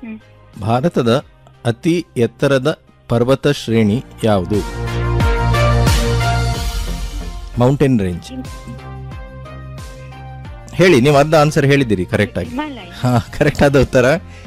ಹ್ಮ್. ಭಾರತದ ಅತಿ ಎತ್ತರದ ಪರ್ವತ ಶ್ರೇಣಿ ಯಾವುದು ಮೌಂಟೇನ್ ರೇಂಜ್ ಹೇಳಿ ನೀವು ಅರ್ಧ ಆನ್ಸರ್ ಹೇಳಿದ್ದೀರಿ ಕರೆಕ್ಟ್ ಆಗಿ ಹಿಮಾಲಯ ಹಾ ಕರೆಕ್ಟ್ ಆದ ಉತ್ತರ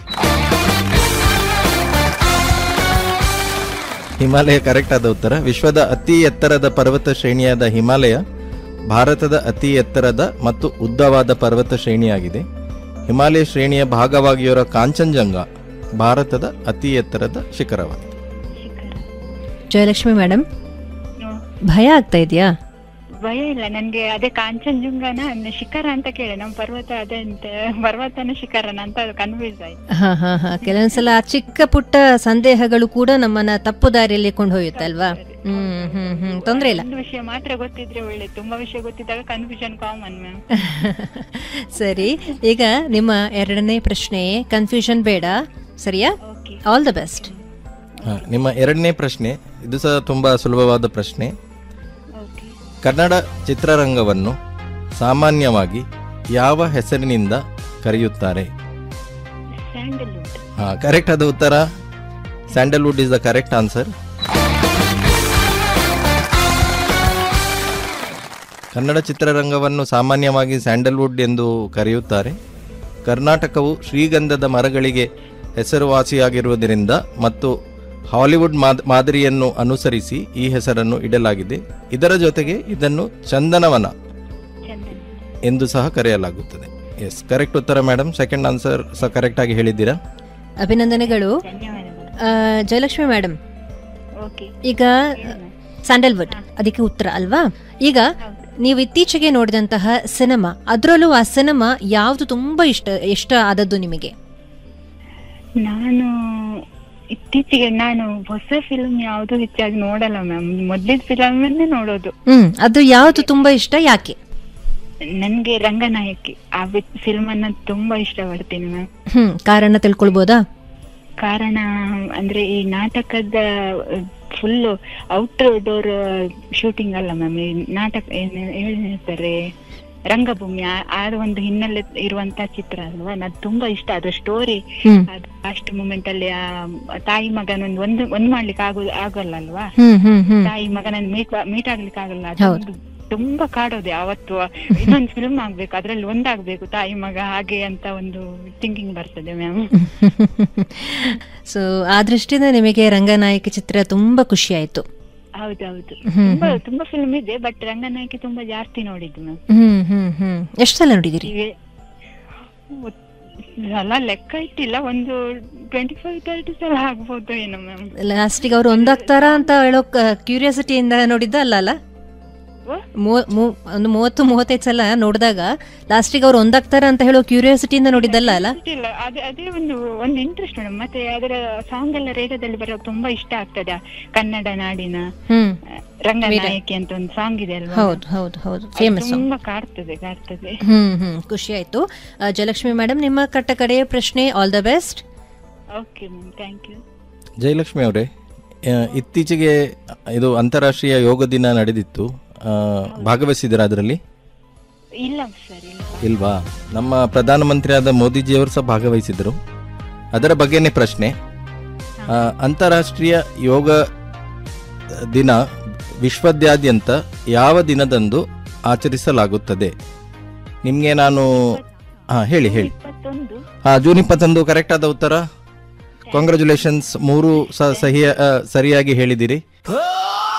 ಹಿಮಾಲಯ ಕರೆಕ್ಟ್ ಆದ ಉತ್ತರ ವಿಶ್ವದ ಅತಿ ಎತ್ತರದ ಪರ್ವತ ಶ್ರೇಣಿಯಾದ ಹಿಮಾಲಯ ಭಾರತದ ಅತಿ ಎತ್ತರದ ಮತ್ತು ಉದ್ದವಾದ ಪರ್ವತ ಶ್ರೇಣಿಯಾಗಿದೆ ಹಿಮಾಲಯ ಶ್ರೇಣಿಯ ಭಾಗವಾಗಿರುವ ಕಾಂಚನಜಂಗ ಭಾರತದ ಅತಿ ಎತ್ತರದ ಶಿಖರವಾಗಿದೆ ಶಿಖರ ಜಯಲಕ್ಷ್ಮಿ ಮೇಡಮ್ ಹ್ಮ್. ಭಯ ಆಗ್ತಾ ಇದೆಯಾ ಭಯ ಇಲ್ಲ ನನ್ಗೆ ಅದೇ ಕಾಂಚನಜುಂಗನ ಅಂದ್ರೆ ಶಿಖರ ಅಂತ ಕೇಳಿ ನಮ್ ಪರ್ವತ ಅದೇ ಅಂತ ಪರ್ವತನ ಶಿಖರನ ಅಂತ ಕನ್ಫ್ಯೂಸ್ ಆಯ್ತು ಹಾ ಹಾ ಹಾ ಕೆಲವೊಂದ್ಸಲ ಆ ಚಿಕ್ಕ ಪುಟ್ಟ ಸಂದೇಹಗಳು ಕೂಡ ನಮ್ಮನ್ನ ತಪ್ಪು ದಾರಿಯಲ್ಲಿ ಕೊಂಡೊಯ್ಯುತ್ತೆ ಅಲ್ವಾ ಹ್ಮ್ ಹ್ಮ್ ಹ್ಮ್ ತೊಂದ್ರೆ ಇಲ್ಲ ಒಂದು ವಿಷಯ ಮಾತ್ರ ಗೊತ್ತಿದ್ರೆ ಒಳ್ಳೆ ತುಂಬಾ ವಿಷಯ ಗೊತ್ತಿದ್ದಾಗ ಕನ್ಫ್ಯೂಷನ್ ಕಾಮನ್ ಮ್ಯಾಮ್ ಸರಿ ಈಗ ನಿಮ್ಮ ಎರಡನೇ ಪ್ರಶ್ನೆ ಕನ್ಫ್ಯೂಷನ್ ಬೇಡ ಸರಿಯಾ ಓಕೆ ಆಲ್ ದ ಬೆಸ್ಟ್ ಹಾ, ನಿಮ್ಮ ಎರಡನೇ ಪ್ರಶ್ನೆ ಇದು ಸಹ ತುಂಬಾ ಸುಲಭವಾದ ಪ್ರಶ್ನೆ ಓಕೆ ಕನ್ನಡ ಚಿತ್ರರಂಗವನ್ನು ಸಾಮಾನ್ಯವಾಗಿ ಯಾವ ಹೆಸರಿನಿಂದ ಕರೆಯುತ್ತಾರೆ ಸ್ಯಾಂಡಲ್ವುಡ್ ಹಾ ಕರೆಕ್ಟ್ ಆದ ಉತ್ತರ Sandalwood is the correct answer Kannada ಚಿತ್ರರಂಗವನ್ನು ಸಾಮಾನ್ಯವಾಗಿ ಸ್ಯಾಂಡಲ್ವುಡ್ ಎಂದು ಕರೆಯುತ್ತಾರೆ ಕರ್ನಾಟಕವು ಶ್ರೀಗಂಧದ ಮರಗಳಿಗೆ ಹೆಸರುವಾಸಿಯಾಗಿರುವುದರಿಂದ ಮತ್ತು ಹಾಲಿವುಡ್ ಮಾದ್- ಮಾದರಿಯನ್ನು ಅನುಸರಿಸಿ ಈ ಹೆಸರನ್ನು ಇಡಲಾಗಿದೆ ಇದರ ಜೊತೆಗೆ ಇದನ್ನು ಚಂದನವನ ಚಂದನ್ ಎಂದು ಸಹ ಕರೆಯಲಾಗುತ್ತದೆ ಎಸ್ ಕರೆಕ್ಟ್ ಉತ್ತರ ಮೇಡಮ್ ಸೆಕೆಂಡ್ ಆನ್ಸರ್ ಸಹ ಕರೆಕ್ಟ್ ಆಗಿ ಹೇಳಿದ್ದೀರಾ ಅಭಿನಂದನೆಗಳು ಧನ್ಯವಾದಗಳು ಆ, ಜಯಲಕ್ಷ್ಮಿ ಮೇಡಮ್ ಓಕೆ ಈಗ ಸ್ಯಾಂಡಲ್ವುಡ್ ಅದಕ್ಕೆ ಉತ್ತರ ಅಲ್ವಾ ಈಗ ನೀವು ಇತ್ತೀಚೆಗೆ ನೋಡಿದಂತಹ ಸಿನಿಮಾ ಅದರಲ್ಲೂ ಆ ಸಿನಿಮಾ ಯಾವುದು ತುಂಬಾ ಇಷ್ಟ ಇಷ್ಟ ಆದದ್ದು ನಿಮಗೆ ನಾನು ಇತ್ತೀಚೆಗೆ ನಾನು ಹೊಸ ಫಿಲ್ಮ್ ಯಾವ್ದು ಹೆಚ್ಚಾಗಿ ನೋಡಲ್ಲ ಮ್ಯಾಮ್ ಮೊದ್ಲಿದ್ ಫಿಲಮ್ ನೋಡೋದು ಹ್ಮ್ ಅದು ಯಾವುದು ತುಂಬಾ ಇಷ್ಟ ಯಾಕೆ ನನ್ಗೆ ರಂಗನಾಯಕಿ ಆ ಫಿಲ್ಮ್ ಅನ್ನ ತುಂಬಾ ಇಷ್ಟಪಡ್ತೀನಿ ಮ್ಯಾಮ್ ಹ್ಮ್ ಕಾರಣ ತಿಳ್ಕೊಳ್ಬೋದಾ ಕಾರಣ ಅಂದ್ರೆ ಈ ನಾಟಕದ ಫುಲ್ ಔಟ್ ಡೋರ್ ಶೂಟಿಂಗ್ ಅಲ್ಲ ಮ್ಯಾಮ್ ಈ ನಾಟಕ ಏನ್ ಏನ್ ಹೇಳ್ತಾರೆ ರಂಗಭೂಮಿ ಆ- ಆ ಒಂದು ಹಿನ್ನೆಲೆ ಇರುವಂತ ಚಿತ್ರ ಅಲ್ವಾ ನದ್ ತುಂಬಾ ಇಷ್ಟ ಅದು ಸ್ಟೋರಿ ಹ್ಮ್ ಅದು ಲಾಸ್ಟ್ ಮೂಮೆಂಟ್ ಅಲ್ಲಿ ಆ ತಾಯಿ ಮಗನೊಂದು ಒಂದು ಒಂದ್ ಮಾಡ್ಲಿಕ್ಕೆ ಆಗೋ ಆಗಲ್ಲ ಅಲ್ವಾ ಹ್ಮ್ ಹ್ಮ್ ಹ್ಮ್ ತಾಯಿ ಮಗನನ್ನ ಮೀಟ್ ಮೀಟ್ ಆಗ್ಲಿಕ್ಕೆ ಆಗಲ್ಲ ಹೌದು. ಅದೊಂದು ತುಂಬಾ ಕಾಡೋದೆ ಅವತ್ತು ಇನ್ನೊಂದು ಫಿಲ್ಮ್ ಆಗ್ಬೇಕು ಅದ್ರಲ್ಲಿ ಒಂದಾಗ್ಬೇಕು ತಾಯಿ ಮಗ ಹಾಗೆ ಅಂತ ಒಂದು ಥಿಂಕಿಂಗ್ ಬರ್ತದೆ ಮ್ಯಾಮ್ ಸೊ ಆ ದೃಷ್ಟಿಯಿಂದ ನಿಮಗೆ ರಂಗನಾಯಕಿ ಚಿತ್ರ ತುಂಬಾ ಖುಷಿ ಆಯ್ತು ಹೌದೌದು ಹ್ಮ್, ತುಂಬಾ ಹ್ಮ್. ತುಂಬಾ ಫಿಲ್ಮ್ ಇದೆ ಬಟ್ ರಂಗನಾಯಕಿ ತುಂಬಾ ಜಾಸ್ತಿ ನೋಡಿದ್ದು ಮ್ಯಾಮ್ ಹ್ಮ್ ಹ್ಮ್ ಹ್ಮ್ ಎಷ್ಟು ಸಲ ನೋಡಿದಿರಿ ಇವೆ ಅಲ್ಲ ಲೆಕ್ಕ ಇಟ್ಟಿಲ್ಲ ಒಂದು ಟ್ವೆಂಟಿ ಫೈವ್ ತರ್ಟಿ ಸಲ ಆಗ್ಬೋದು ಏನೋ ಮ್ಯಾಮ್ ಲಾಸ್ಟಿಗೆ ಅವ್ರು ಒಂದಾಗ್ತಾರಾ ಅಂತ ಹೇಳೋ ಕ್ಯೂರಿಯಾಸಿಟಿಯಿಂದ ನೋಡಿದ್ದ ಅಲ್ಲ ಅಲ್ಲ ಮೂ- ಮೂ- ಒಂದು ಮೂವತ್ತು ಮೂವತ್ತೈದು ಸಲ ನೋಡಿದಾಗ ಲಾಸ್ಟಿಗೆ ಅವ್ರು ಒಂದಾಗ್ತಾರ ಅಂತ ಹೇಳೋ ಕ್ಯೂರಿಯಾಸಿಟಿಯಿಂದ ನೋಡಿದ್ದಲ್ಲ ಅಲ್ಲ ಇಲ್ಲ ಅದೇ ಅದೇ ಒಂದು ಒಂದು ಇಂಟ್ರೆಸ್ಟ್ ಮೇಡಮ್ ಮತ್ತೆ ಅದರ ಸಾಂಗ್ ಎಲ್ಲ ರೇಡಿಯೋದಲ್ಲಿ ಬರೋ ತುಂಬಾ ಇಷ್ಟ ಆಗ್ತದೆ ಆ ಕನ್ನಡ ನಾಡಿನ ಹ್ಮ್ ಆ, ರಂಗನಾಯಕಿ ಅಂತ ಒಂದು ಸಾಂಗ್ ಇದೆ ಅಲ್ವಾ ಹೌದು ಹೌದು ಹೌದು ಅದು ಫೇಮಸ್ ತುಂಬಾ ಕಾಡ್ತದೆ ಕಾಡ್ತದೆ ಹ್ಮ್ ಹ್ಮ್ ಖುಷಿ ಆಯ್ತು ಆ, ಜಯಲಕ್ಷ್ಮಿ ಮೇಡಮ್ ನಿಮ್ಮ ಕಟ್ಟ ಕಡೆಯ ಪ್ರಶ್ನೆ all the best okay ma'am thank you Jayalakshmi ಅವರೇ ಆ, ಇತ್ತೀಚೆಗೆ ಇದು ಅಂತಾರಾಷ್ಟ್ರೀಯ ಯೋಗ ದಿನ ನಡೆದಿತ್ತು ಆ, ಭಾಗವಹಿಸಿದ್ದೀರಾ ಅದರಲ್ಲಿ ಇಲ್ಲ ಸರ್ ಇಲ್ಲ ಇಲ್ವಾ ನಮ್ಮ ಪ್ರಧಾನಮಂತ್ರಿಯಾದ ಮೋದಿಜಿಯವರು ಸಹ ಭಾಗವಹಿಸಿದರು ಅದರ ಬಗ್ಗೆನೇ ಪ್ರಶ್ನೆ ಆ, ಅಂತಾರಾಷ್ಟ್ರೀಯ ಯೋಗ ದಿನ ವಿಶ್ವದಾದ್ಯಂತ ಯಾವ ದಿನದಂದು ಆಚರಿಸಲಾಗುತ್ತದೆ ನಿಮಗೆ ನಾನು ಹಾಂ ಹೇಳಿ ಹೇಳಿ ಇಪ್ಪತ್ತೊಂದು ಹಾಂ ಜೂನ್ ಇಪ್ಪತ್ತೊಂದು ಕರೆಕ್ಟ್ ಆದ ಉತ್ತರ ಕಾಂಗ್ರ್ಯಾಚುಲೇಷನ್ಸ್ ಮೂರು ಸಹ ಸಹಿಯ ಆ, ಸರಿಯಾಗಿ ಹೇಳಿದಿರಿ